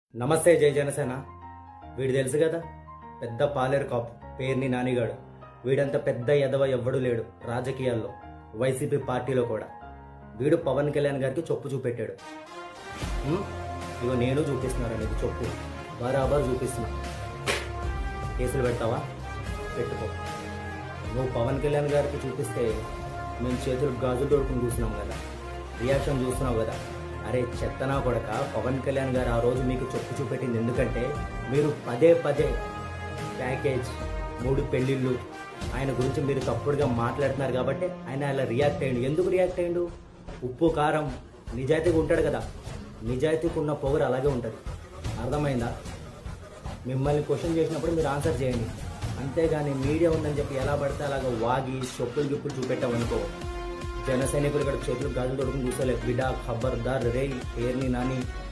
నమస్తే జై జనసేన వీడు తెలుసు కదా పెద్ద పాలేరు కాపు పేరుని నానిగాడు వీడంత పెద్ద ఎదవ ఎవ్వడు లేడు రాజకీయాల్లో వైసీపీ పార్టీలో కూడా వీడు పవన్ కళ్యాణ్ గారికి చొప్పు చూపెట్టాడు ఉం? ఇగో నేను చూపిస్తున్నాను నీకు చొప్పు బరాబర్ చూపిస్తున్నా కేసులు పెడతావా పెట్టుకో నువ్వు పవన్ కళ్యాణ్ గారికి చూపిస్తే మేము చేతులు గాజులు తోడుకుని చూస్తున్నాం కదా రియాక్షన్ చూస్తున్నావు కదా అరే చెత్తనా కొడక పవన్ కళ్యాణ్ గారు ఆ రోజు మీకు చొప్పు చూపెట్టింది ఎందుకంటే మీరు పదే పదే ప్యాకేజ్ మూడు పెళ్ళిళ్ళు ఆయన గురించి మీరు తప్పుడుగా మాట్లాడుతున్నారు కాబట్టి ఆయన అలా రియాక్ట్ అయ్యిండు ఎందుకు రియాక్ట్ అయ్యిండు ఉప్పు కారం నిజాయితీగా ఉంటాడు కదా నిజాయితీగా ఉన్న పొగరు అలాగే ఉంటుంది అర్థమైందా మిమ్మల్ని క్వశ్చన్ చేసినప్పుడు మీరు ఆన్సర్ చేయండి అంతేగాని మీడియా ఉందని చెప్పి ఎలా పడితే అలాగ వాగి చెప్పులు గిప్పులు చూపెట్టామనుకో జన సైనికులు ఇక్కడ చేతులు గాజులు తొడుకుని కూర్చోలేదు బిడా ఖబర్దార్ రే పేరుని నాని